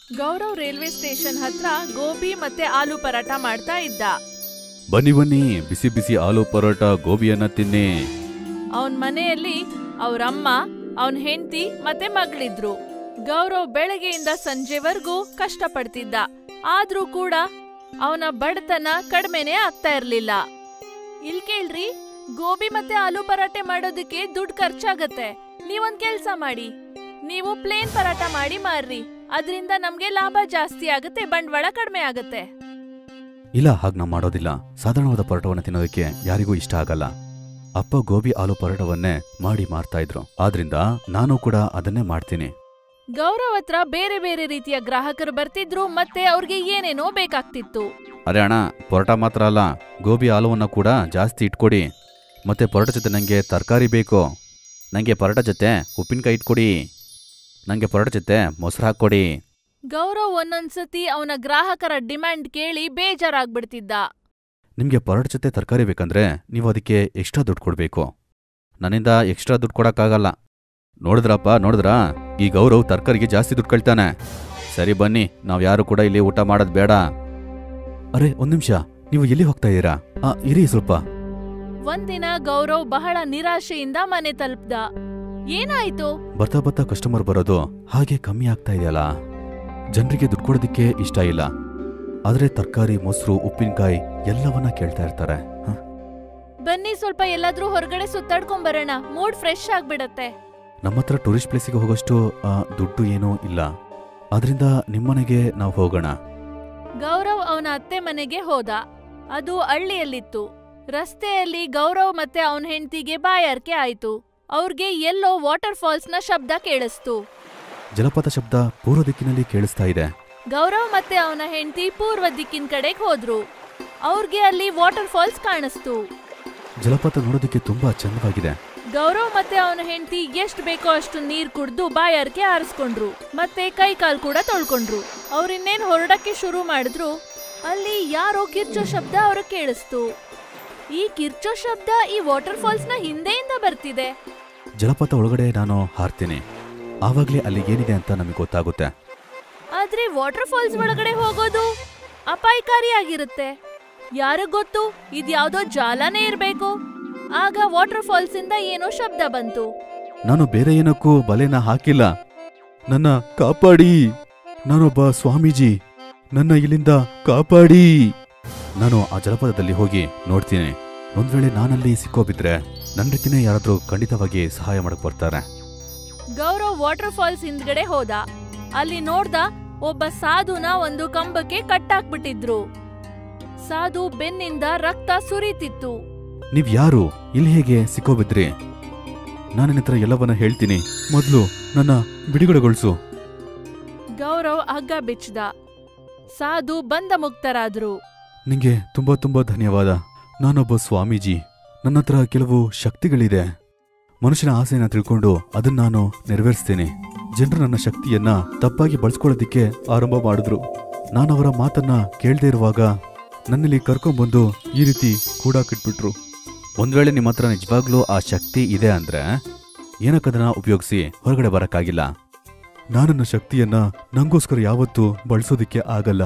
Gaurav railway station ಹತ್ರ ಗೋಬಿ ಮತ್ತೆ ಆಲೂ ಪರಾಟ ಮಾಡ್ತಾ ಇದ್ದ ಬನ್ನಿ ಬನ್ನಿ ಬಿಸಿ ಬಿಸಿ ಆಲೂ ಪರೋಟ ಗೋಬಿಯನ್ನ ತಿನ್ನಿ ಅವನ್ ಮನೆಯಲ್ಲಿ ಅವ್ರಮ್ಮ ಅವನ್ ಹೆಂಡತಿ ಮತ್ತೆ ಮಗಳಿದ್ರು ಗೌರವ್ ಬೆಳಗ್ಗೆಯಿಂದ ಸಂಜೆವರೆಗೂ ಕಷ್ಟಪಡ್ತಿದ್ದ ಆದ್ರೂ ಕೂಡ ಅವನ ಬಡತನ ಕಡಿಮೆನೇ ಆಗ್ತಾ ಇರ್ಲಿಲ್ಲ ಇಲ್ ಕೇಳ್ರಿ ಗೋಬಿ ಮತ್ತೆ ಆಲೂ ಪರಾಟೆ ಮಾಡೋದಕ್ಕೆ ದುಡ್ಡು ಖರ್ಚಾಗತ್ತೆ ನೀವೊಂದ್ ಕೆಲ್ಸ ಮಾಡಿ ನೀವು ಪ್ಲೇನ್ ಪರಾಟ ಮಾಡಿ ಮಾರ್ರಿ ಅದರಿಂದ ನಮ್ಗೆ ಲಾಭ ಜಾಸ್ತಿ ಆಗುತ್ತೆ ಬಂಡವಾಳ ಕಡಿಮೆ ಆಗತ್ತೆ ಇಲ್ಲ ಹಾಗ್ ನಾ ಮಾಡೋದಿಲ್ಲ ಸಾಧಾರಣವಾದ ಪರೋಟವನ್ನ ತಿನ್ನೋದಕ್ಕೆ ಯಾರಿಗೂ ಇಷ್ಟ ಆಗಲ್ಲ ಅಪ್ಪ ಗೋಬಿ ಆಲೂ ಪರೋಟವನ್ನೇ ಮಾಡಿ ಮಾರ್ತಾ ಇದ್ರು ಆದ್ರಿಂದ ನಾನು ಕೂಡ ಅದನ್ನೇ ಮಾಡ್ತೀನಿ ಗೌರವ್ ಹತ್ರ ಬೇರೆ ಬೇರೆ ರೀತಿಯ ಗ್ರಾಹಕರು ಬರ್ತಿದ್ರು ಮತ್ತೆ ಅವ್ರಿಗೆ ಏನೇನೋ ಬೇಕಾಗ್ತಿತ್ತು ಅರೆ ಅಣ್ಣ ಪರೋಟ ಮಾತ್ರ ಅಲ್ಲ ಗೋಬಿ ಆಲೂವನ್ನ ಕೂಡ ಜಾಸ್ತಿ ಇಟ್ಕೊಡಿ ಮತ್ತೆ ಪರೋಟ ಜೊತೆ ನನಗೆ ತರಕಾರಿ ಬೇಕು ನನಗೆ ಪರೋಟ ಜೊತೆ ಉಪ್ಪಿನಕಾಯಿ ಇಟ್ಕೊಡಿ ನನಗೆ ಪರೋಟ ಜೊತೆ ಮೊಸರು ಹಾಕ್ಕೊಡಿ ಗೌರವ್ ಒಂದೊಂದ್ಸತಿ ಅವನ ಗ್ರಾಹಕರ ಡಿಮ್ಯಾಂಡ್ ಕೇಳಿ ಬೇಜಾರಾಗ್ಬಿಡ್ತಿದ್ದ ನಿಮಗೆ ಪರೋಟ ಜೊತೆ ತರಕಾರಿ ಬೇಕಂದ್ರೆ ನೀವು ಅದಕ್ಕೆ ಎಕ್ಸ್ಟ್ರಾ ದುಡ್ಡು ಕೊಡಬೇಕು ನನ್ನಿಂದ ಎಕ್ಸ್ಟ್ರಾ ದುಡ್ಡು ಕೊಡಕ್ಕಾಗಲ್ಲ ನೋಡಿದ್ರಪ್ಪ ನೋಡಿದ್ರಾ ಈ ಗೌರವ್ ತರಕಾರಿಗೆ ಜಾಸ್ತಿ ದುಡ್ಡು ಕಳ್ತಾನೆ ಸರಿ ಬನ್ನಿ ನಾವು ಯಾರು ಕೂಡ ಇಲ್ಲಿ ಊಟ ಮಾಡೋದು ಬೇಡ ಅರೆ ಒಂದ್ ನಿಮಿಷ ನೀವು ಎಲ್ಲಿ ಹೋಗ್ತಾ ಇದ್ದೀರಾ ಆ ಇರಿ ಸ್ವಲ್ಪ ಒಂದಿನ ಗೌರವ್ ಬಹಳ ನಿರಾಶೆಯಿಂದ ಮನೆ ತಲುಪ್ದ ಏನಾಯ್ತು ಬರ್ತಾ ಬರ್ತಾ ಕಸ್ಟಮರ್ ಬರೋದು ಹಾಗೆ ಕಮ್ಮಿ ಆಗ್ತಾ ಇದೆಯಲ್ಲ ಜನರಿಗೆ ದುಡ್ಡು ಕೊಡೋದಕ್ಕೆ ಇಷ್ಟ ಇಲ್ಲ ಆದ್ರೆ ತರಕಾರಿ ಮೊಸರು ಉಪ್ಪಿನಕಾಯಿ ಎಲ್ಲವನ್ನ ಕೇಳ್ತಾ ಇರ್ತಾರೆ ಹ? ಬನ್ನಿ ಸ್ವಲ್ಪ ಎಲ್ಲಾದ್ರೂ ಹೊರಗಡೆ ಸುತ್ತಾಡ್ಕೊಂಡ್ ಬರೋಣ ಮೂಡ್ ಫ್ರೆಶ್ ಆಗ್ಬಿಡತ್ತೆ ನಮ್ಮ ಹತ್ರ ಟೂರಿಸ್ಟ್ ಪ್ಲೇಸಿಗೆ ಹೋಗೋಷ್ಟು ಆ, ದುಡ್ಡು ಏನೂ ಇಲ್ಲ ಆದ್ರಿಂದ ನಿಮ್ಮನೆಗೆ ನಾವು ಹೋಗೋಣ ಗೌರವ್ ಅವನ ಅತ್ತೆ ಮನೆಗೆ ಹೋದ ಅದು ಹಳ್ಳಿಯಲ್ಲಿತ್ತು ರಸ್ತೆಯಲ್ಲಿ ಗೌರವ್ ಮತ್ತೆ ಅವನ ಹೆಂಡತಿಗೆ ಬಾಯಾರಿಕೆ ಆಯ್ತು ಅವ್ರಿಗೆ ಎಲ್ಲೋ ವಾಟರ್ ಫಾಲ್ಸ್ ನ ಶಬ್ದ ಕೇಳಿಸ್ತು ಜಲಪಾತ ಶಬ್ದ ಪೂರ್ವ ದಿಕ್ಕಿನಲ್ಲಿ ಕೇಳಿಸ್ತಾ ಇದೆ ಗೌರವ್ ಮತ್ತೆ ಅವನ ಹೆಂಡತಿ ಪೂರ್ವ ದಿಕ್ಕಿನ ಕಡೆಗೆ ಹೋದ್ರು ಅವ್ರಿಗೆ ಅಲ್ಲಿ ವಾಟರ್ ಫಾಲ್ಸ್ ಕಾಣಿಸ್ತು ಜಲಪಾತ ನೋಡೋದಕ್ಕೆ ತುಂಬಾ ಚಂದವಾಗಿದೆ ಗೌರವ್ ಮತ್ತೆ ಅವನ ಹೆಂಡತಿ ಎಷ್ಟ್ ಬೇಕೋ ಅಷ್ಟು ನೀರ್ ಕುಡ್ದು ಬಾಯಾರಿಕೆ ಆರಿಸ್ಕೊಂಡ್ರು ಮತ್ತೆ ಕೈ ಕಾಲ್ ಕೂಡ ತೊಳ್ಕೊಂಡ್ರು ಅವ್ರಿನ್ನೇನ್ ಹೊರಡಕ್ಕೆ ಶುರು ಮಾಡಿದ್ರು ಅಲ್ಲಿ ಯಾರೋ ಕಿರ್ಚೋ ಶಬ್ದ ಅವ್ರ ಕೇಳಿಸ್ತು ಈ ಕಿರ್ಚೋ ಶಬ್ದ ಈ ವಾಟರ್ ಫಾಲ್ಸ್ ನ ಹಿಂದೆಯಿಂದ ಬರ್ತಿದೆ ಜಲಪಾತ ಒಳಗಡೆ ನಾನು ಹಾರ್ತೀನಿ ಆವಾಗ್ಲೇ ಅಲ್ಲಿ ಏನಿದೆ ಅಂತ ನಮಗೆ ಗೊತ್ತಾಗುತ್ತೆ ಆದ್ರೆ ವಾಟರ್ ಫಾಲ್ಸ್ ಒಳಗಡೆ ಹೋಗೋದು ಅಪಾಯಕಾರಿಯಾಗಿರುತ್ತೆ ಯಾರಿಗ್ ಗೊತ್ತು ಇದ್ಯಾವ್ದೋ ಜಾಲನೇ ಇರ್ಬೇಕು ಆಗ ವಾಟರ್ ಫಾಲ್ಸ್ ಇಂದ ಏನೋ ಶಬ್ದ ಬಂತು ನಾನು ಬೇರೆ ಏನಕ್ಕೂ ಬಲೆನ ಹಾಕಿಲ್ಲ ನನ್ನ ಕಾಪಾಡಿ ನಾನೊಬ್ಬ ಸ್ವಾಮೀಜಿ ನನ್ನ ಇಲ್ಲಿಂದ ಕಾಪಾಡಿ ನಾನು ಆ ಜಲಪಾತದಲ್ಲಿ ಹೋಗಿ ನೋಡ್ತೀನಿ ಒಂದ್ ವೇಳೆ ನಾನಲ್ಲಿ ಸಿಕ್ಕೋಬಿದ್ರೆ ನನ್ನ ರೀತಿನೇ ಯಾರಾದ್ರೂ ಖಂಡಿತವಾಗಿ ಸಹಾಯ ಮಾಡಕ್ ಬರ್ತಾರೆ ಗೌರವ್ ವಾಟರ್ ಫಾಲ್ಸ್ ಹಿಂದ್ಗಡೆ ಹೋದ ಅಲ್ಲಿ ನೋಡ್ದ ಒಬ್ಬ ಸಾಧುನ ಒಂದು ಕಂಬಕ್ಕೆ ಕಟ್ಟಾಕ್ಬಿಟ್ಟಿದ್ರು ಸಾಧು ಬೆನ್ನಿಂದ ರಕ್ತ ಸುರಿತಿತ್ತು ನೀವ್ ಯಾರು ಇಲ್ಲಿ ಹೇಗೆ ಸಿಕ್ಕೋಬಿದ್ರಿ ನಾನು ನಿನ್ನ ಹತ್ರ ಎಲ್ಲವನ್ನ ಹೇಳ್ತೀನಿ ಮೊದ್ಲು ನನ್ನ ಬಿಡುಗಡೆಗೊಳಿಸು ಗೌರವ್ ಹಗ್ಗ ಬಿಚ್ಚದ ಸಾಧು ಬಂದ ಮುಕ್ತರಾದ್ರು ನಿಂಗೆ ತುಂಬಾ ತುಂಬಾ ಧನ್ಯವಾದ ನಾನೊಬ್ಬ ಸ್ವಾಮೀಜಿ ನನ್ನ ಹತ್ರ ಕೆಲವು ಶಕ್ತಿಗಳಿದೆ ಮನುಷ್ಯನ ಆಸೆಯನ್ನ ತಿಳ್ಕೊಂಡು ಅದನ್ನ ನಾನು ನೆರವೇರಿಸ್ತೀನಿ ಜನರು ನನ್ನ ಶಕ್ತಿಯನ್ನ ತಪ್ಪಾಗಿ ಬಳಸ್ಕೊಳ್ಳೋದಿಕ್ಕೆ ಆರಂಭ ಮಾಡಿದ್ರು ನಾನು ಅವರ ಮಾತನ್ನ ಕೇಳದೆ ಇರುವಾಗ ನನ್ನಲ್ಲಿ ಕರ್ಕೊಂಡ್ಬಂದು ಈ ರೀತಿ ಕೂಡಾಕಿಟ್ಬಿಟ್ರು ಒಂದ್ ವೇಳೆ ನಿಮ್ಮ ಹತ್ರ ನಿಜವಾಗ್ಲೂ ಆ ಶಕ್ತಿ ಇದೆ ಅಂದ್ರೆ ಏನಕ್ಕದನ್ನ ಉಪಯೋಗಿಸಿ ಹೊರಗಡೆ ಬರಕ್ಕಾಗಿಲ್ಲ ನಾನನ್ನ ಶಕ್ತಿಯನ್ನ ನಂಗೋಸ್ಕರ ಯಾವತ್ತೂ ಬಳಸೋದಿಕ್ಕೆ ಆಗಲ್ಲ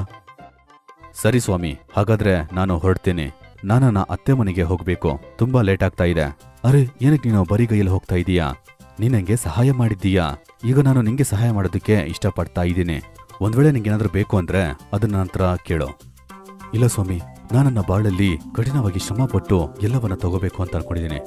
ಸರಿ ಸ್ವಾಮಿ ಹಾಗಾದ್ರೆ ನಾನು ಹೊರಡ್ತೀನಿ ನಾನು ನನ್ನ ಅತ್ತೆ ಮನೆಗೆ ಹೋಗ್ಬೇಕು ತುಂಬಾ ಲೇಟ್ ಆಗ್ತಾ ಇದೆ ಅರೆ ಏನಕ್ಕೆ ನೀನು ಬರಿಗೈಯಲ್ಲಿ ಹೋಗ್ತಾ ಇದೀಯಾ ನೀನ್ ನಂಗೆ ಸಹಾಯ ಮಾಡಿದ್ದೀಯಾ ಈಗ ನಾನು ನಿಂಗೆ ಸಹಾಯ ಮಾಡೋದಕ್ಕೆ ಇಷ್ಟಪಡ್ತಾ ಇದ್ದೀನಿ ಒಂದ್ ವೇಳೆ ನಿಂಗೇನಾದ್ರೂ ಬೇಕು ಅಂದ್ರೆ ಅದನ್ನ ನಂತರ ಕೇಳು ಇಲ್ಲ ಸ್ವಾಮಿ ನಾನನ್ನ ಬಾಳಲ್ಲಿ ಕಠಿಣವಾಗಿ ಶ್ರಮ ಪಟ್ಟು ಎಲ್ಲವನ್ನ ತಗೋಬೇಕು ಅಂತ ಅನ್ಕೊಂಡಿದ್ದೀನಿ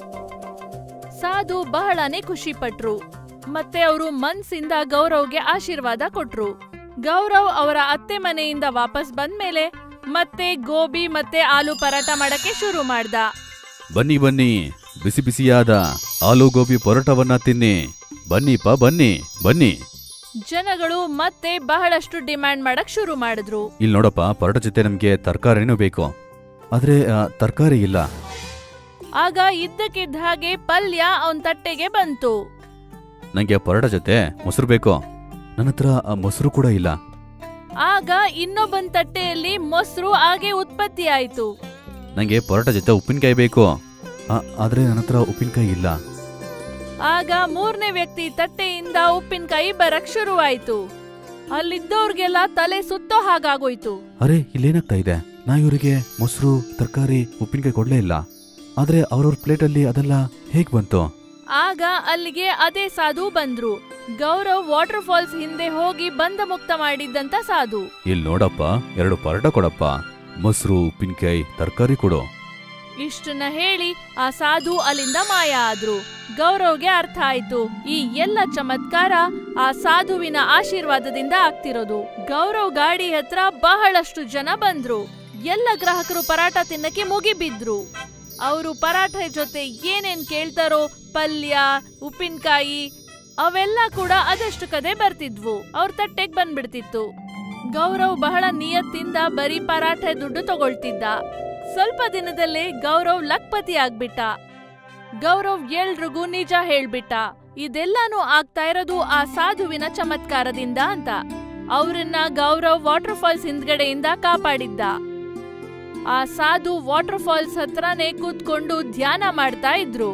ಸಾಧು ಬಹಳನೇ ಖುಷಿ ಪಟ್ರು ಮತ್ತೆ ಅವರು ಮನ್ಸಿಂದ ಗೌರವ್ಗೆ ಆಶೀರ್ವಾದ ಕೊಟ್ರು ಗೌರವ್ ಅವರ ಅತ್ತೆ ಮನೆಯಿಂದ ವಾಪಸ್ ಬಂದ್ಮೇಲೆ ಮತ್ತೆ ಗೋಬಿ ಮತ್ತೆ ಆಲೂ ಪರಾಟ ಮಾಡಕ್ಕೆ ಶುರು ಮಾಡ್ದ ಬನ್ನಿ ಬನ್ನಿ ಬಿಸಿ ಬಿಸಿಯಾದ ಆಲೂ ಗೋಬಿ ಪರೋಟವನ್ನ ತಿನ್ನಿ ಬನ್ನಿಪ್ಪ ಬನ್ನಿ ಬನ್ನಿ ಜನಗಳು ಮತ್ತೆ ಬಹಳಷ್ಟು ಡಿಮ್ಯಾಂಡ್ ಮಾಡಕ್ ಶುರು ಮಾಡಿದ್ರು ಇಲ್ಲಿ ನೋಡಪ್ಪ ಪರೋಟ ಜೊತೆ ನಮ್ಗೆ ತರಕಾರಿನೂ ಬೇಕು ಆದ್ರೆ ತರಕಾರಿ ಇಲ್ಲ ಆಗ ಇದ್ದಕ್ಕಿದ್ದ ಹಾಗೆ ಪಲ್ಯ ಅವನ್ ತಟ್ಟೆಗೆ ಬಂತು ನಂಗೆ ಪರೋಟ ಜೊತೆ ಮೊಸರು ಬೇಕು ನನ್ನ ಹತ್ರ ಆ ಮೊಸರು ಕೂಡ ಇಲ್ಲ ಆಗ ಇನ್ನೊಬ್ಬನ್ ತಟ್ಟೆಯಲ್ಲಿ ಮೊಸರು ಹಾಗೆ ಉತ್ಪತ್ತಿ ಆಯ್ತು ನಂಗೆ ಪರೋಟ ಜೊತೆ ಉಪ್ಪಿನಕಾಯಿ ಬೇಕು ಆ, ಆದ್ರೆ ನನ್ನ ಹತ್ರ ಉಪ್ಪಿನಕಾಯಿ ಇಲ್ಲ ಆಗ ಮೂರನೇ ವ್ಯಕ್ತಿ ತಟ್ಟೆಯಿಂದ ಉಪ್ಪಿನಕಾಯಿ ಬರಕ್ ಶುರುವಾಯ್ತು ಅಲ್ಲಿದ್ದವ್ರಿಗೆಲ್ಲ ತಲೆ ಸುತ್ತೋ ಹಾಗಾಗೋಯ್ತು ಅರೆ ಇಲ್ಲೇನಾಗ್ತಾ ಇದೆ ನಾ ಇವರಿಗೆ ಮೊಸರು ತರಕಾರಿ ಉಪ್ಪಿನಕಾಯಿ ಕೊಡ್ಲೇ ಇಲ್ಲ ಆದ್ರೆ ಅವ್ರವ್ರ ಪ್ಲೇಟಲ್ಲಿ ಅದೆಲ್ಲ ಹೇಗ್ ಬಂತು ಆಗ ಅಲ್ಲಿಗೆ ಅದೇ ಸಾಧು ಬಂದ್ರು ಗೌರವ್ ವಾಟರ್ ಫಾಲ್ಸ್ ಹಿಂದೆ ಹೋಗಿ ಬಂಧ ಮುಕ್ತ ಮಾಡಿದ್ದಂತ ಸಾಧು ಇಲ್ಲಿ ನೋಡಪ್ಪ ಎರಡು ಪರೋಟ ಕೊಡಪ್ಪ ಮೊಸರು ಉಪ್ಪಿನಕಾಯಿ ತರಕಾರಿ ಕೊಡು ಇಷ್ಟನ್ನ ಹೇಳಿ ಆ ಸಾಧು ಅಲ್ಲಿಂದ ಮಾಯ ಆದ್ರು ಗೌರವ್ಗೆ ಅರ್ಥ ಆಯ್ತು ಈ ಎಲ್ಲ ಚಮತ್ಕಾರ ಆ ಸಾಧುವಿನ ಆಶೀರ್ವಾದದಿಂದ ಆಗ್ತಿರೋದು ಗೌರವ್ ಗಾಡಿ ಹತ್ರ ಬಹಳಷ್ಟು ಜನ ಬಂದ್ರು ಎಲ್ಲ ಗ್ರಾಹಕರು ಪರಾಟ ತಿನ್ನಕ್ಕೆ ಮುಗಿಬಿದ್ರು ಅವರು ಪರಾಠ ಜೊತೆ ಏನೇನ್ ಕೇಳ್ತಾರೋ ಪಲ್ಯ ಉಪ್ಪಿನಕಾಯಿ ಅವೆಲ್ಲ ಕೂಡ ಅದಷ್ಟು ಕದೆ ಬರ್ತಿದ್ವು ಅವ್ರ ತಟ್ಟೆಗ್ ಬಂದ್ಬಿಡ್ತಿತ್ತು ಗೌರವ್ ಬಹಳ ನಿಯತ್ತಿಂದ ಬರೀ ಪರಾಠ ದುಡ್ಡು ತಗೊಳ್ತಿದ್ದ ಸ್ವಲ್ಪ ದಿನದಲ್ಲೇ ಗೌರವ್ ಲಕ್ಪತಿ ಆಗ್ಬಿಟ್ಟ ಗೌರವ್ ಎಲ್ರಿಗೂ ನಿಜ ಹೇಳ್ಬಿಟ್ಟ ಇದೆಲ್ಲಾನು ಆಗ್ತಾ ಇರೋದು ಆ ಸಾಧುವಿನ ಚಮತ್ಕಾರದಿಂದ ಅಂತ ಅವ್ರನ್ನ ಗೌರವ್ ವಾಟರ್ ಫಾಲ್ಸ್ ಹಿಂದ್ಗಡೆಯಿಂದ ಕಾಪಾಡಿದ್ದ ಆ ಸಾಧು ವಾಟರ್ ಫಾಲ್ಸ್ ಹತ್ರನೇ ಕೂತ್ಕೊಂಡು ಧ್ಯಾನ ಮಾಡ್ತಾ ಇದ್ರು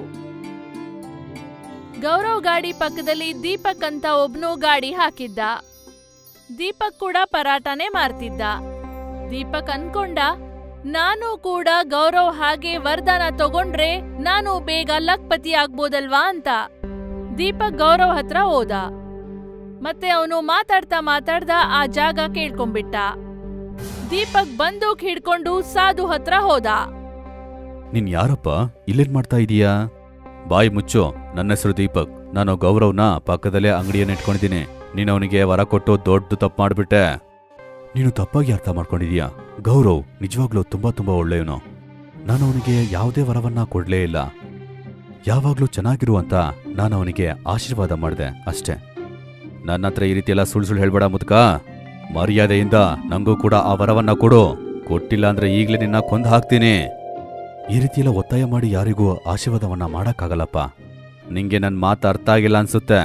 ಗೌರವ್ ಗಾಡಿ ಪಕ್ಕದಲ್ಲಿ ದೀಪಕ್ ಅಂತ ಒಬ್ನು ಗಾಡಿ ಹಾಕಿದ್ದ ದೀಪಕ್ ಕೂಡ ಪರಾಟನೇ ಮಾರ್ತಿದ್ದ ದೀಪಕ್ ಅನ್ಕೊಂಡ ನಾನು ಕೂಡ ಗೌರವ್ ಹಾಗೆ ವರದಾನ ತಗೊಂಡ್ರೆ ನಾನು ಬೇಗ ಲಕ್ಪತಿ ಆಗ್ಬೋದಲ್ವಾ ಅಂತ ದೀಪಕ್ ಗೌರವ್ ಹತ್ರ ಹೋದ ಮತ್ತೆ ಅವನು ಮಾತಾಡ್ತಾ ಮಾತಾಡ್ದ ಆ ಜಾಗ ಕೇಳ್ಕೊಂಡ್ಬಿಟ್ಟ ದೀಪಕ್ ಬಂದೂಕ್ ಹಿಡ್ಕೊಂಡು ಸಾಧು ಹತ್ರ ಹೋದ ನೀನ್ ಯಾರಪ್ಪ ಇಲ್ಲೇನ್ ಮಾಡ್ತಾ ಇದೀಯಾ ಬಾಯಿ ಮುಚ್ಚು ನನ್ನ ಹೆಸರು ದೀಪಕ್ ನಾನು ಗೌರವ್ನ ಪಕ್ಕದಲ್ಲೇ ಅಂಗಡಿಯನ್ನು ಇಟ್ಕೊಂಡಿದ್ದೀನಿ ನೀನು ಅವನಿಗೆ ವರ ಕೊಟ್ಟು ದೊಡ್ಡ ತಪ್ಪು ಮಾಡ್ಬಿಟ್ಟೆ ನೀನು ತಪ್ಪಾಗಿ ಅರ್ಥ ಮಾಡ್ಕೊಂಡಿದೀಯಾ ಗೌರವ್ ನಿಜವಾಗ್ಲೂ ತುಂಬಾ ತುಂಬಾ ಒಳ್ಳೆಯವನು ನಾನು ಅವನಿಗೆ ಯಾವುದೇ ವರವನ್ನ ಕೊಡ್ಲೇ ಇಲ್ಲ ಯಾವಾಗ್ಲೂ ಚೆನ್ನಾಗಿರು ಅಂತ ನಾನು ಅವನಿಗೆ ಆಶೀರ್ವಾದ ಮಾಡಿದೆ ಅಷ್ಟೇ ನನ್ನ ಹತ್ರ ಈ ರೀತಿ ಎಲ್ಲ ಸುಳ್ಳು ಸುಳ್ಳು ಹೇಳ್ಬೇಡ ಮುದ್ಕ ಮರ್ಯಾದೆಯಿಂದ ನಂಗೂ ಕೂಡ ಆ ವರವನ್ನ ಕೊಡು ಕೊಟ್ಟಿಲ್ಲ ಅಂದ್ರೆ ಈಗ್ಲೇ ನಿನ್ನ ಕೊಂದು ಹಾಕ್ತೀನಿ ಈ ರೀತಿ ಎಲ್ಲ ಒತ್ತಾಯ ಮಾಡಿ ಯಾರಿಗೂ ಆಶೀರ್ವಾದವನ್ನ ಮಾಡಕ್ಕಾಗಲ್ಲಪ್ಪ ನಿಂಗೆ ನನ್ ಮಾತು ಅರ್ಥ ಆಗಿಲ್ಲ ಅನ್ಸುತ್ತೆ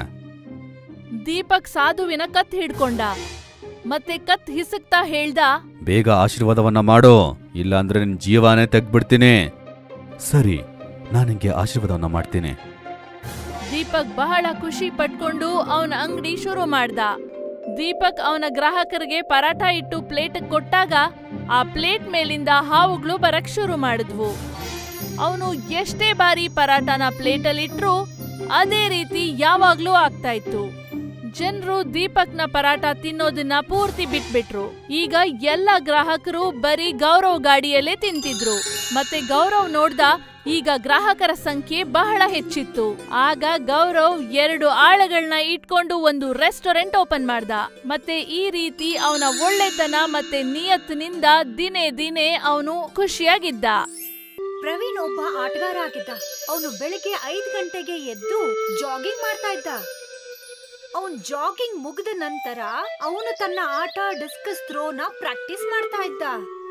ದೀಪಕ್ ಸಾಧುವಿನ ಕತ್ ಹಿಡ್ಕೊಂಡ ಮತ್ತೆ ಕತ್ ಹಿಸಕ್ತಾ ಹೇಳ್ದ ಬೇಗ ಆಶೀರ್ವಾದವನ್ನ ಮಾಡು ಇಲ್ಲ ಅಂದ್ರೆ ನಿನ್ ಜೀವನೇ ತೆಗ್ದ್ಬಿಡ್ತೀನಿ ಸರಿ ನಾನು ನಿಂಗೆ ಆಶೀರ್ವಾದವನ್ನ ಮಾಡ್ತೀನಿ ದೀಪಕ್ ಬಹಳ ಖುಷಿ ಪಟ್ಕೊಂಡು ಅವನ ಅಂಗಡಿ ಶುರು ಮಾಡ್ದ ದೀಪಕ್ ಅವನ ಗ್ರಾಹಕರಿಗೆ ಪರಾಠ ಇಟ್ಟು ಪ್ಲೇಟ್ ಕೊಟ್ಟಾಗ ಆ ಪ್ಲೇಟ್ ಮೇಲಿಂದ ಹಾವುಗಳು ಬರಕ್ ಶುರು ಮಾಡಿದ್ವು ಅವನು ಎಷ್ಟೇ ಬಾರಿ ಪರಾಟನ ಪ್ಲೇಟಲ್ಲಿ ಇಟ್ರು ಅದೇ ರೀತಿ ಯಾವಾಗ್ಲೂ ಆಗ್ತಾ ಇತ್ತು ಜನರು ದೀಪಕ್ನ ಪರಾಟ ತಿನ್ನೋದನ್ನ ಪೂರ್ತಿ ಬಿಟ್ಬಿಟ್ರು ಈಗ ಎಲ್ಲ ಗ್ರಾಹಕರು ಬರೀ ಗೌರವ್ ಗಾಡಿಯಲ್ಲೇ ತಿಂತಿದ್ರು ಮತ್ತೆ ಗೌರವ್ ನೋಡ್ದ ಈಗ ಗ್ರಾಹಕರ ಸಂಖ್ಯೆ ಬಹಳ ಹೆಚ್ಚಿತ್ತು ಆಗ ಗೌರವ್ ಎರಡು ಆಳಗಳನ್ನ ಇಟ್ಕೊಂಡು ಒಂದು ರೆಸ್ಟೋರೆಂಟ್ ಓಪನ್ ಮಾಡ್ದ ಮತ್ತೆ ಈ ರೀತಿ ಅವನ ಒಳ್ಳೆತನ ಮತ್ತೆ ನಿಯತ್ತಿನಿಂದ ದಿನೇ ದಿನೇ ಅವನು ಖುಷಿಯಾಗಿದ್ದ ಪ್ರವೀಣ್ ಒಬ್ಬ ಆಟಗಾರ ಆಗಿದ್ದ ಅವನು ಬೆಳಿಗ್ಗೆ ಐದ್ ಗಂಟೆಗೆ ಎದ್ದು ಜಾಗಿಂಗ್ ಮಾಡ್ತಾ ಇದ್ದ ಅವನ್ ಜಾಗಿಂಗ್ ಮುಗಿದ ನಂತರ ಅವನು ತನ್ನ ಆಟ ಡಿಸ್ಕಸ್ ಥ್ರೋನ ಪ್ರಾಕ್ಟೀಸ್ ಮಾಡ್ತಾ ಇದ್ದ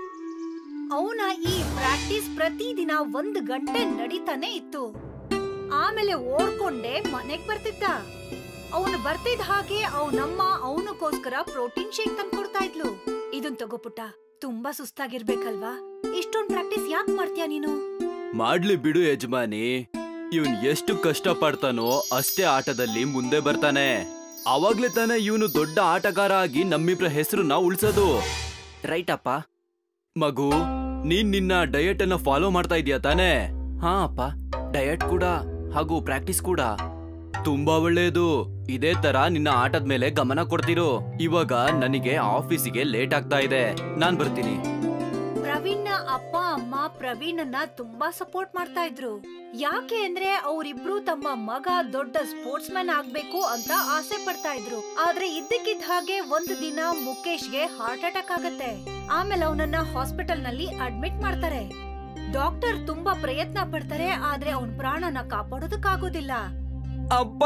ಅವನ ಈ ಪ್ರಾಕ್ಟೀಸ್ ಪ್ರತಿದಿನ ಒಂದ್ ಗಂಟೆ ನಡೀತಾನೆ ಇತ್ತು ಆಮೇಲೆ ಓಡ್ಕೊಂಡೆ ಮನೆಗ್ ಬರ್ತಿದ್ದ ಅವನು ಬರ್ತಿದ್ದ ಹಾಗೆ ಅವನಮ್ಮ ಅವನಕ್ಕೋಸ್ಕರ ಪ್ರೋಟೀನ್ ಶೇಕ್ ತಂದ್ಕೊಡ್ತಾ ಇದ್ಲು ಇದನ್ ತಗೋ ಪುಟ್ಟ ತುಂಬಾ ಸುಸ್ತಾಗಿರ್ಬೇಕಲ್ವಾ ಇಷ್ಟೊಂದ್ ಪ್ರಾಕ್ಟೀಸ್ ಯಾಕ್ ಮಾಡ್ತೀಯ ನೀನು ಮಾಡ್ಲಿ ಬಿಡು ಯಜಮಾನಿ ಇವನ್ ಎಷ್ಟು ಕಷ್ಟ ಪಡ್ತಾನೋ ಅಷ್ಟೇ ಆಟದಲ್ಲಿ ಮುಂದೆ ಬರ್ತಾನೆ ಅವಾಗ್ಲೇ ತಾನೇ ಇವನು ದೊಡ್ಡ ಆಟಗಾರ ಆಗಿ ನಮ್ಮಿಬ್ರ ಹೆಸರನ್ನ ಉಳ್ಸೋದು ರೈಟ್ ಅಪ್ಪ ಮಗು ನೀನ್ ನಿನ್ನ ಡಯಟ್ ಅನ್ನ ಫಾಲೋ ಮಾಡ್ತಾ ಇದೀಯ ತಾನೇ ಹಾ ಅಪ್ಪ ಡಯಟ್ ಕೂಡ ಹಾಗೂ ಪ್ರಾಕ್ಟೀಸ್ ಕೂಡ ತುಂಬಾ ಒಳ್ಳೆಯದು ಇದೇ ತರ ನಿನ್ನ ಆಟದ ಮೇಲೆ ಗಮನ ಕೊಡ್ತಿರು ಇವಾಗ ನನಗೆ ಆಫೀಸಿಗೆ ಲೇಟ್ ಆಗ್ತಾ ಇದೆ ನಾನ್ ಬರ್ತೀನಿ ಪ್ರವೀಣ್ನ ಅಪ್ಪ ಅಮ್ಮ ಪ್ರವೀಣನ್ನ ತುಂಬಾ ಸಪೋರ್ಟ್ ಮಾಡ್ತಾ ಇದ್ರು ಯಾಕೆ ಅಂದ್ರೆ ಅವರಿಬ್ರು ತಮ್ಮ ಮಗ ದೊಡ್ಡ ಸ್ಪೋರ್ಟ್ಸ್ ಮ್ಯಾನ್ ಆಗ್ಬೇಕು ಅಂತ ಆಸೆ ಪಡ್ತಾ ಇದ್ರು ಆದ್ರೆ ಇದ್ದಕ್ಕಿದ್ದ ಹಾಗೆ ಒಂದು ದಿನ ಮುಖೇಶ್ಗೆ ಹಾರ್ಟ್ ಅಟ್ಯಾಕ್ ಆಗತ್ತೆ ಆಮೇಲೆ ಅವನನ್ನ ಹಾಸ್ಪಿಟಲ್ ನಲ್ಲಿ ಅಡ್ಮಿಟ್ ಮಾಡ್ತಾರೆ ಡಾಕ್ಟರ್ ತುಂಬಾ ಪ್ರಯತ್ನ ಪಡ್ತಾರೆ ಆದ್ರೆ ಅವನ್ ಪ್ರಾಣನ ಕಾಪಾಡೋದಕ್ಕಾಗೋದಿಲ್ಲ ಅಪ್ಪ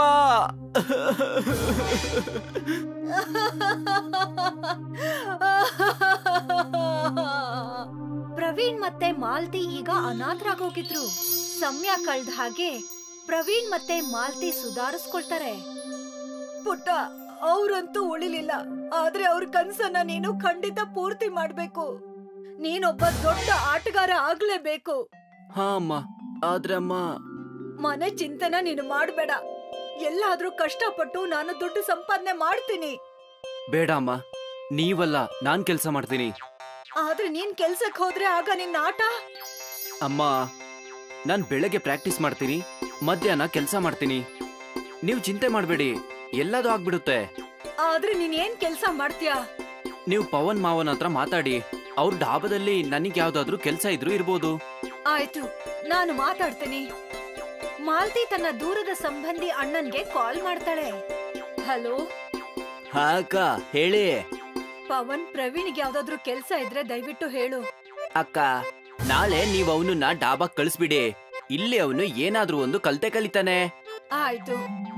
ಪ್ರವೀಣ್ ಮತ್ತೆ ಮಾಲ್ತಿ ಈಗ ಅನಾಥರಾಗೋಗಿದ್ರು ಸಮಯ ಕಳ್ದ ಹಾಗೆ ಪ್ರವೀಣ್ ಮತ್ತೆ ಮಾಲ್ತಿ ಸುಧಾರಿಸ್ಕೊಳ್ತಾರೆ ಪುಟ್ಟ ಅವ್ರಂತೂ ಉಳಿಲಿಲ್ಲ ಆದ್ರೆ ಅವ್ರ ಕನ್ಸನ್ನ ನೀನು ಖಂಡಿತ ಪೂರ್ತಿ ಮಾಡ್ಬೇಕು ನೀನೊಬ್ಬ ದೊಡ್ಡ ಆಟಗಾರ ಆಗ್ಲೇಬೇಕು ಹಾ ಅಮ್ಮ ಆದ್ರೆ ಅಮ್ಮ ಮನೆ ಚಿಂತೆನ ನೀನು ಮಾಡ್ಬೇಡ ಎಲ್ಲಾದ್ರೂ ಕಷ್ಟಪಟ್ಟು ನಾನು ದುಡ್ಡು ಸಂಪಾದನೆ ಮಾಡ್ತೀನಿ ಬೇಡ ಅಮ್ಮ ನೀವಲ್ಲ ನಾನ್ ಕೆಲ್ಸ ಮಾಡ್ತೀನಿ ಆದ್ರೆ ನೀನ್ ಕೆಲ್ಸಕ್ ಹೋದ್ರೆ ಆಗ ನಿನ್ನ ಆಟ ಅಮ್ಮ ನಾನ್ ಬೆಳಗ್ಗೆ ಪ್ರಾಕ್ಟೀಸ್ ಮಾಡ್ತೀನಿ ಮಧ್ಯಾಹ್ನ ಕೆಲ್ಸ ಮಾಡ್ತೀನಿ ನೀವು ಚಿಂತೆ ಮಾಡಬೇಡಿ ಎಲ್ಲದೂ ಆಗ್ಬಿಡುತ್ತೆ ಆದ್ರೆ ನೀನ್ ಏನ್ ಕೆಲ್ಸ ಮಾಡ್ತೀಯಾ ನೀವು ಪವನ್ ಮಾವನ ಹತ್ರ ಮಾತಾಡಿ ಅವ್ರ ಡಾಬಾದಲ್ಲಿ ನನಗೆ ಯಾವ್ದಾದ್ರೂ ಕೆಲ್ಸ ಇದ್ರೂ ಇರ್ಬೋದು ಆಯ್ತು ನಾನು ಮಾತಾಡ್ತೀನಿ ಮಾಲ್ತಿ ತನ್ನ ದೂರದ ಸಂಬಂಧಿ ಅಣ್ಣನ್ಗೆ ಕಾಲ್ ಮಾಡ್ತಾಳೆ ಹಲೋ ಹಾ ಅಕ್ಕ ಹೇಳಿ ಪವನ್ ಪ್ರವೀಣ್ಗೆ ಯಾವ್ದಾದ್ರು ಕೆಲ್ಸ ಇದ್ರೆ ದಯವಿಟ್ಟು ಹೇಳು ಅಕ್ಕ ನಾಳೆ ನೀವ್ ಅವನನ್ನ ಡಾಬಾಗ್ ಕಳಿಸ್ಬಿಡಿ ಇಲ್ಲಿ ಅವನು ಏನಾದ್ರೂ ಒಂದು ಕಲ್ತೆ ಕಲಿತಾನೆ ಆಯ್ತು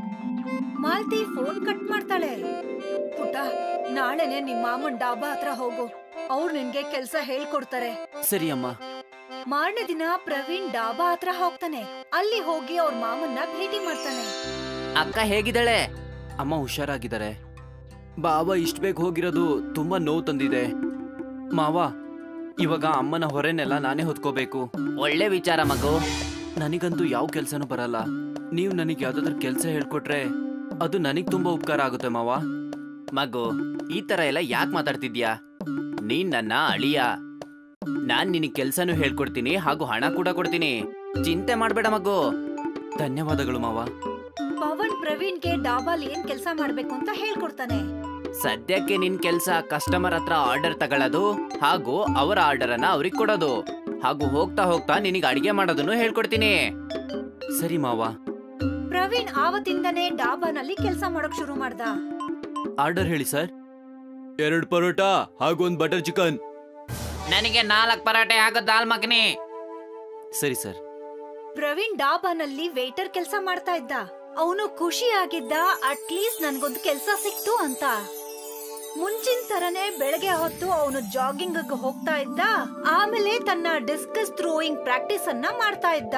ಮಾಲ್ತಿ ಫೋನ್ ಕಟ್ ಮಾಡ್ತಾಳೆ ಪುಟ್ಟ ನಾಳೆನೆ ನಿಮ್ ಮಾಮನ್ ಡಾಬಾ ಹತ್ರ ಹೋಗು ಅವ್ರು ನಿನ್ಗೆ ಕೆಲ್ಸ ಹೇಳ್ಕೊಡ್ತಾರೆ ಸರಿ ಅಮ್ಮ ಮಾರನೇ ದಿನ ಪ್ರವೀಣ್ ಡಾಬಾ ಹತ್ರ ಹೋಗ್ತಾನೆ ಅಲ್ಲಿ ಹೋಗಿ ಅವ್ರ ಮಾಮನ್ನ ಭೇಟಿ ಮಾಡ್ತಾನೆ ಅಕ್ಕ ಹೇಗಿದ್ದಾಳೆ ಅಮ್ಮ ಹುಷಾರಾಗಿದ್ದಾರೆ ಬಾಬಾ ಇಷ್ಟ ಬೇಗ ಹೋಗಿರೋದು ತುಂಬಾ ನೋವು ತಂದಿದೆ ಮಾವ ಇವಾಗ ಅಮ್ಮನ ಹೊರೆನೆಲ್ಲ ನಾನೇ ಹೊತ್ಕೋಬೇಕು ಒಳ್ಳೆ ವಿಚಾರ ಮಗು ನನಗಂತೂ ಯಾವ ಕೆಲ್ಸನೂ ಬರಲ್ಲ ನೀವು ನನಗೆ ಯಾವ್ದಾದ್ರು ಕೆಲ್ಸ ಹೇಳ್ಕೊಟ್ರೆ ಅದು ನನಗ್ ತುಂಬಾ ಉಪಕಾರ ಆಗುತ್ತೆ ಮಾವ ಮಗು ಈ ತರ ಎಲ್ಲ ಯಾಕೆ ಮಾತಾಡ್ತಿದ್ಯಾ ನೀನ್ ನನ್ನ ಅಳಿಯ ನಾನ್ ನಿನಗ್ ಕೆಲ್ಸನೂ ಹೇಳ್ಕೊಡ್ತೀನಿ ಹಾಗೂ ಹಣ ಕೂಡ ಕೊಡ್ತೀನಿ ಚಿಂತೆ ಮಾಡ್ಬೇಡ ಮಗು ಧನ್ಯವಾದಗಳು ಮಾವ ಪವನ್ ಪ್ರವೀಣ್ಗೆ ಡಾಬಾಲ್ ಏನ್ ಕೆಲ್ಸ ಮಾಡ್ಬೇಕು ಅಂತ ಹೇಳ್ಕೊಡ್ತಾನೆ ಸದ್ಯಕ್ಕೆ ನಿನ್ ಕೆಲ್ಸ ಕಸ್ಟಮರ್ ಹತ್ರ ಆರ್ಡರ್ ತಗೊಳ್ಳೋದು ಹಾಗೂ ಅವರ ಆರ್ಡರ್ ಅನ್ನ ಅವ್ರಿಗೆ ಕೊಡೋದು ಹಾಗೂ ಹೋಗ್ತಾ ಹೋಗ್ತಾ ನಿನಗೆ ಅಡಿಗೆ ಮಾಡೋದನ್ನು ಹೇಳ್ಕೊಡ್ತೀನಿ ಸರಿ ಮಾವ ಪ್ರವೀಣ್ ಆವತ್ತಿಂದನೇ ಡಾಬಾನಲ್ಲಿ ಕೆಲ್ಸ ಮಾಡಕ್ ಶುರು ಮಾಡ್ದ ಆರ್ಡರ್ ಹೇಳಿ ಸರ್ ಎರಡು ಪರೋಟ ಹಾಗೂ ಒಂದು ಬಟರ್ ಚಿಕನ್ ನನಗೆ ನಾಲ್ಕು ಪರಾಟೆ ಹಾಗೂ ದಾಲ್ ಮಖನಿ ಸರಿ ಸರ್ ಪ್ರವೀಣ್ ಡಾಬಾನಲ್ಲಿ ವೇಟರ್ ಕೆಲ್ಸ ಮಾಡ್ತಾ ಇದ್ದ ಅವನು ಖುಷಿಯಾಗಿದ್ದ ಅಟ್ಲೀಸ್ಟ್ ನನ್ಗೊಂದು ಕೆಲ್ಸ ಸಿಕ್ತು ಅಂತ ಮುಂಚಿನ ತರನೇ ಬೆಳಗ್ಗೆ ಹೊತ್ತು ಅವನು ಜಾಗಿಂಗ್ ಹೋಗ್ತಾ ಇದ್ದ ಆಮೇಲೆ ತನ್ನ ಡಿಸ್ಕಸ್ ಥ್ರೋಯಿಂಗ್ ಪ್ರಾಕ್ಟೀಸ್ ಅನ್ನ ಮಾಡ್ತಾ ಇದ್ದ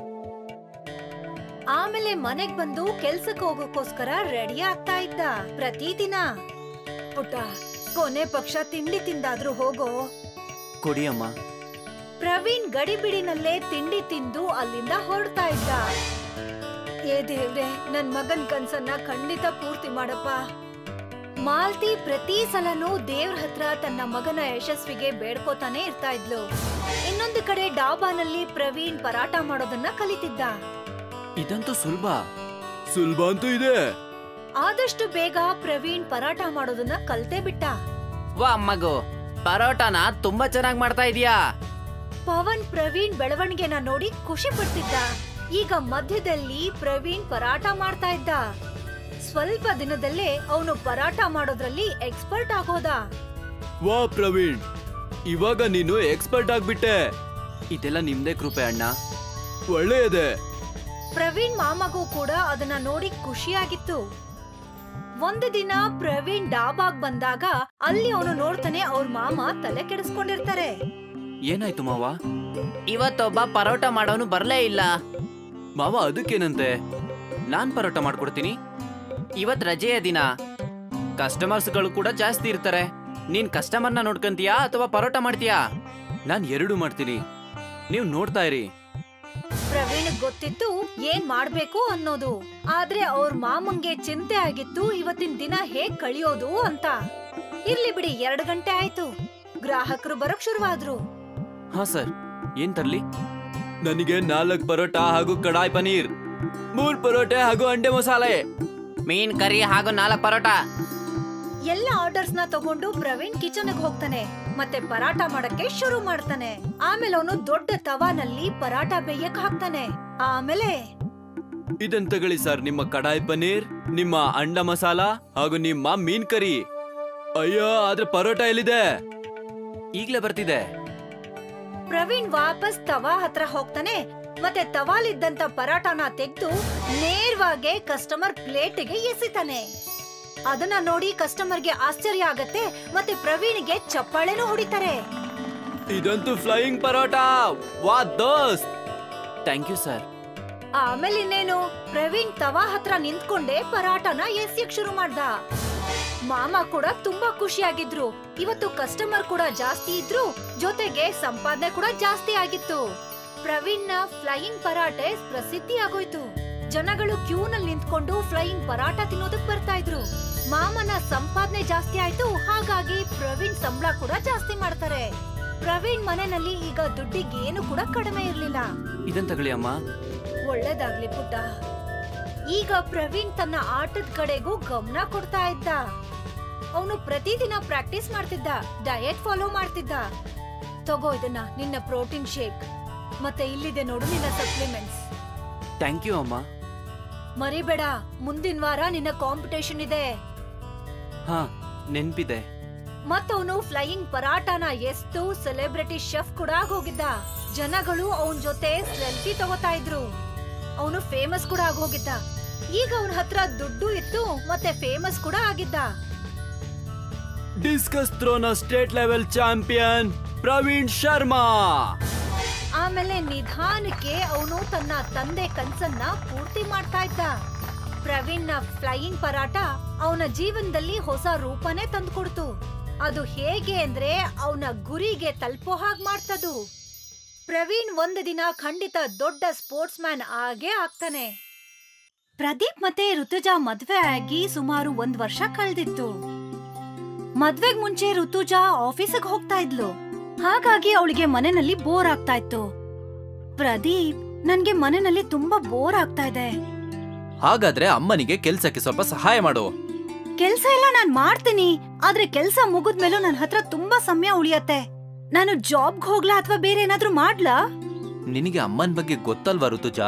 ಆಮೇಲೆ ಮನೆಗ್ ಬಂದು ಕೆಲ್ಸಕ್ಕೆ ಹೋಗೋಕೋಸ್ಕರ ರೆಡಿ ಆಗ್ತಾ ಇದ್ದ ಪ್ರತಿದಿನ ಪುಟ್ಟ ಕೊನೆ ಪಕ್ಷ ತಿಂಡಿ ತಿಂದಾದ್ರೂ ಹೋಗೋ ಕೊಡಿ ಅಮ್ಮ ಪ್ರವೀಣ್ ಗಡಿಬಿಡಿನಲ್ಲೇ ತಿಂಡಿ ತಿಂದು ಅಲ್ಲಿಂದ ಹೊರಡ್ತಾ ಇದ್ದ ಏ ದೇವ್ರೆ ನನ್ ಮಗನ್ ಕನ್ಸನ್ನ ಖಂಡಿತ ಪೂರ್ತಿ ಮಾಡಪ್ಪ ಮಾಲ್ತಿ ಪ್ರತಿ ಸಲನೂ ದೇವ್ರ ಹತ್ರ ತನ್ನ ಮಗನ ಯಶಸ್ವಿಗೆ ಬೇಡ್ಕೋತಾನೆ ಇರ್ತಾ ಇದ್ಲು ಇನ್ನೊಂದು ಕಡೆ ಡಾಬಾನಲ್ಲಿ ಪ್ರವೀಣ್ ಪರಾಟ ಮಾಡೋದನ್ನ ಕಲಿತಿದ್ದ ಇದಂತೂ ಸುಲಭ ಸುಲಭ ಅಂತೂ ಇದೆ ಆದಷ್ಟು ಬೇಗ ಪ್ರವೀಣ್ ಪರಾಟ ಮಾಡೋದನ್ನ ಕಲ್ತೇ ಬಿಟ್ಟ ವಾ ಮಗು ಪರೋಟಾನ ತುಂಬಾ ಚೆನ್ನಾಗಿ ಮಾಡ್ತಾ ಇದೀಯಾ ಪವನ್ ಪ್ರವೀಣ್ ಬೆಳವಣಿಗೆನ ನೋಡಿ ಖುಷಿ ಪಡ್ತಿದ್ದ ಈಗ ಮಧ್ಯದಲ್ಲಿ ಪ್ರವೀಣ್ ಪರಾಟ ಮಾಡ್ತಾ ಇದ್ದ ಸ್ವಲ್ಪ ದಿನದಲ್ಲೇ ಅವನು ಪರಾಟ ಮಾಡೋದ್ರಲ್ಲಿ ಎಕ್ಸ್ಪರ್ಟ್ ಆಗೋದ ವಾ ಪ್ರವೀಣ್ ಇವಾಗ ನೀನು ಎಕ್ಸ್ಪರ್ಟ್ ಆಗ್ಬಿಟ್ಟೆ ಇದೆಲ್ಲ ನಿಮ್ದೇ ಕೃಪೆ ಅಣ್ಣ ಒಳ್ಳೆಯದೇ ಪ್ರವೀಣ್ ಮಾಮಗೂ ಕೂಡ ಅದನ್ನ ನೋಡಿ ಖುಷಿಯಾಗಿತ್ತು ಒಂದು ದಿನ ಪ್ರವೀಣ್ ಡಾಬಾಗ್ ಬಂದಾಗ ಅಲ್ಲಿ ಅವನು ನೋಡ್ತಾನೆ ಅವ್ರ ಮಾಮ ತಲೆ ಕೆಡಿಸ್ಕೊಂಡಿರ್ತಾರೆ ಏನಾಯ್ತು ಮಾವ ಇವತ್ತೊಬ್ಬ ಪರೋಟ ಮಾಡೋನು ಬರ್ಲೇ ಇಲ್ಲ ಮಾವ ಅದಕ್ಕೇನಂತೆ ನಾನ್ ಪರೋಟ ಮಾಡ್ಕೊಡ್ತೀನಿ ಇವತ್ ರಜೆಯ ದಿನ ಕಸ್ಟಮರ್ಸ್ಗಳು ಕೂಡ ಜಾಸ್ತಿ ಇರ್ತಾರೆ ನೀನ್ ಕಸ್ಟಮರ್ನ ನೋಡ್ಕಂತೀಯಾ ಅಥವಾ ಪರೋಟ ಮಾಡ್ತೀಯಾ ನಾನ್ ಎರಡು ಮಾಡ್ತೀನಿ ನೀವು ನೋಡ್ತಾ ಇರಿ ಪ್ರವೀಣ್ ಗೊತ್ತಿತ್ತು ಏನ್ ಮಾಡ್ಬೇಕು ಅನ್ನೋದು ಆದ್ರೆ ಅವ್ರ ಮಾಮಂಗೆ ಚಿಂತೆ ಆಗಿತ್ತು ಇವತ್ತಿನ ದಿನ ಹೇಗ್ ಕಳಿಯೋದು ಅಂತ ಇರ್ಲಿ ಬಿಡಿ ಎರಡ್ ಗಂಟೆ ಆಯ್ತು ಗ್ರಾಹಕರು ಬರೋಕ್ ಶುರುವಾದ್ರು ಹಾ ಸರ್ ಏನ್ ತರ್ಲಿ ನನಗೆ ನಾಲ್ಕು ಪರೋಟ ಹಾಗೂ ಕಡಾಯಿ ಪನೀರ್ ಮೂರ್ ಪರೋಟೆ ಹಾಗೂ ಅಂಡೆ ಮಸಾಲೆ ಮೀನ್ ಕರಿ ಹಾಗೂ ನಾಲ್ಕು ಪರೋಟ ಎಲ್ಲ ಆರ್ಡರ್ಸ್ ನ ತಗೊಂಡು ಪ್ರವೀಣ್ ಕಿಚನ್ ಹೋಗ್ತಾನೆ ಮತ್ತೆ ಪರಾಟ ಮಾಡಕ್ಕೆ ಶುರು ಮಾಡ್ತಾನೆ ಆಮೇಲೆ ಅವನು ದೊಡ್ಡ ತವಾನಲ್ಲಿ ಪರಾಟ ಬೇಯಕ್ ಹಾಕ್ತಾನೆ ಆಮೇಲೆ ಇದನ್ ತಗೊಳ್ಳಿ ಸರ್ ನಿಮ್ಮ ಕಡಾಯಿ ಪನೀರ್ ನಿಮ್ಮ ಅಂಡ ಮಸಾಲ ಹಾಗೂ ನಿಮ್ಮ ಮೀನ್ ಕರಿ ಅಯ್ಯೋ ಆದ್ರೆ ಪರೋಟ ಎಲ್ಲಿದೆ ಈಗ್ಲೇ ಬರ್ತಿದೆ ಪ್ರವೀಣ್ ವಾಪಸ್ ತವಾ ಹತ್ರ ಹೋಗ್ತಾನೆ ಮತ್ತೆ ತವಾಲಿದ್ದಂತ ಪರಾಟನ ತೆಗೆದು ನೇರವಾಗಿ ಕಸ್ಟಮರ್ ಪ್ಲೇಟ್ಗೆ ಎಸಿತಾನೆ ಅದನ್ನ ನೋಡಿ ಕಸ್ಟಮರ್ಗೆ ಆಶ್ಚರ್ಯ ಆಗತ್ತೆ ಮತ್ತೆ ಪ್ರವೀಣ್ಗೆ ಚಪ್ಪಾಳೆನೂ ಹೊಡಿತಾರೆ ಇದಂತೂ ಫ್ಲೈಯಿಂಗ್ ಪರೋಟ ವಾ ದೋಸ್ತ್ ಥ್ಯಾಂಕ್ ಯು ಸರ್ ಆಮೇಲೆ ಇನ್ನೇನು ಪ್ರವೀಣ್ ತವಾ ಹತ್ರ ನಿಂತ್ಕೊಂಡೆ ಪರಾಟನ ಎಸ್ಯಕ್ ಶುರು ಮಾಡ್ದ ಮಾಮ ಕೂಡ ತುಂಬಾ ಖುಷಿಯಾಗಿದ್ರು ಇವತ್ತು ಕಸ್ಟಮರ್ ಕೂಡ ಜಾಸ್ತಿ ಇದ್ರು ಜೊತೆಗೆ ಸಂಪಾದನೆ ಕೂಡ ಜಾಸ್ತಿ ಆಗಿತ್ತು ಪ್ರವೀಣ್ ನ ಫ್ಲೈಯಿಂಗ್ ಪರಾಟೆ ಪ್ರಸಿದ್ಧಿ ಆಗೋಯ್ತು ಜನಗಳು ಕ್ಯೂ ನಲ್ಲಿ ನಿಂತ್ಕೊಂಡು ಫ್ಲೈಯಿಂಗ್ ಪರಾಟ ತಿನ್ನೋದಕ್ ಬರ್ತಾ ಇದ್ರು ಮಾಮನ ಸಂಪಾದನೆ ಜಾಸ್ತಿ ಆಯ್ತು ಹಾಗಾಗಿ ಪ್ರವೀಣ್ ಸಂಬಳ ಕೂಡ ಜಾಸ್ತಿ ಮಾಡ್ತಾರೆ ಪ್ರವೀಣ್ ಮನೆಯಲ್ಲಿ ಈಗ ದುಡ್ಡಿಗೆ ಏನು ಕೂಡ ಕಡಿಮೆ ಇರ್ಲಿಲ್ಲ ಇದನ್ ತಗೊಳ್ಳಿ ಅಮ್ಮ ಒಳ್ಳೇದಾಗ್ಲಿ ಪುಟ್ಟ ಈಗ ಪ್ರವೀಣ್ ತನ್ನ ಆಟದ ಕಡೆಗೂ ಗಮನ ಕೊಡ್ತಾ ಇದ್ದ ಅವನು ಪ್ರತಿದಿನ ಪ್ರಾಕ್ಟೀಸ್ ಮಾಡ್ತಿದ್ದ ಡಯಟ್ ಫಾಲೋ ಮಾಡ್ತಿದ್ದ ತಗೋ ಇದನ್ನ ನಿನ್ನ ಪ್ರೋಟೀನ್ ಶೇಕ್ ಮತ್ತೆ ಇಲ್ಲಿದೆ ನೋಡು ನಿನ್ನ ಸಪ್ಲಿಮೆಂಟ್ಸ್ ಥ್ಯಾಂಕ್ ಯು ಅಮ್ಮ ಮರಿಬೇಡ ಮುಂದಿನ ವಾರ ನಿನ್ನ ಕಾಂಪಿಟೇಷನ್ ಇದೆ ಹಾ ನೆನ್ಪಿದೆ ಮತ್ತವನು ಫ್ಲೈಯಿಂಗ್ ಪರಾಟನ ಎಷ್ಟು ಸೆಲೆಬ್ರಿಟಿ ಶೆಫ್ ಕೂಡ ಹೋಗಿದ್ದ ಜನಗಳು ಅವನ್ ಜೊತೆ ಸೆಲ್ಫಿ ತಗೋತಾ ಇದ್ರು ಅವನು ಫೇಮಸ್ ಕೂಡ ಆಗೋಗಿದ್ದ ಈಗ ಅವನ ಹತ್ರ ದುಡ್ಡು ಇತ್ತು ಮತ್ತೆ ಫೇಮಸ್ ಕೂಡ ಆಗಿದ್ದ ಡಿಸ್ಕಸ್ ಥ್ರೋನ state level champion Praveen Sharma ಆಮೇಲೆ ನಿಧಾನಕ್ಕೆ ಅವನು ತನ್ನ ತಂದೆ ಕನ್ಸನ್ನ ಪೂರ್ತಿ ಮಾಡ್ತಾ ಇದ್ದ ಪ್ರವೀಣ್ ನ ಫ್ಲೈಯಿಂಗ್ ಪರಾಟ ಅವನ ಜೀವನದಲ್ಲಿ ಹೊಸ ರೂಪನೇ ತಂದ್ಕೊಡ್ತು ಅದು ಹೇಗೆ ಅಂದ್ರೆ ಅವನ ಗುರಿಗೆ ತಲುಪೋ ಹಾಗ್ ಮಾಡ್ತದು ಪ್ರವೀಣ್ ಒಂದು ದಿನ ಖಂಡಿತ ದೊಡ್ಡ ಸ್ಪೋರ್ಟ್ಸ್ ಮ್ಯಾನ್ ಆಗೇ ಆಗ್ತಾನೆ ಪ್ರದೀಪ್ ಮತ್ತೆ ಋತುಜಾ ಮದ್ವೆ ಆಗಿ ಸುಮಾರು ಒಂದ್ ವರ್ಷ ಕಳ್ದಿತ್ತು ಮದ್ವೆಗ್ ಮುಂಚೆ ಋತುಜಾ ಆಫೀಸಿಗೆ ಹೋಗ್ತಾ ಇದ್ಲು ಹಾಗಾಗಿ ಅವಳಿಗೆ ಮನೆಯಲ್ಲಿ ಬೋರ್ ಆಗ್ತಾ ಇತ್ತು ಪ್ರದೀಪ್ ನನ್ಗೆ ಮನೆಯಲ್ಲಿ ತುಂಬಾ ಬೋರ್ ಆಗ್ತಾ ಇದೆ ಹಾಗಾದ್ರೆ ಅಮ್ಮನಿಗೆ ಕೆಲ್ಸಕ್ಕೆ ಸ್ವಲ್ಪ ಸಹಾಯ ಮಾಡು ಕೆಲ್ಸ ಎಲ್ಲ ನಾನ್ ಮಾಡ್ತೀನಿ ಆದ್ರೆ ಕೆಲ್ಸ ಮುಗಿದ್ಮೇಲೂ ನನ್ ಹತ್ರ ತುಂಬಾ ಸಮಯ ಉಳಿಯತ್ತೆ ನಾನು ಜಾಬ್ಗ್ ಹೋಗ್ಲಾ ಅಥವಾ ಬೇರೆ ಏನಾದ್ರೂ ಮಾಡ್ಲಾ ನಿನಗೆ ಅಮ್ಮನ ಬಗ್ಗೆ ಗೊತ್ತಲ್ವಾ ಋತುಜಾ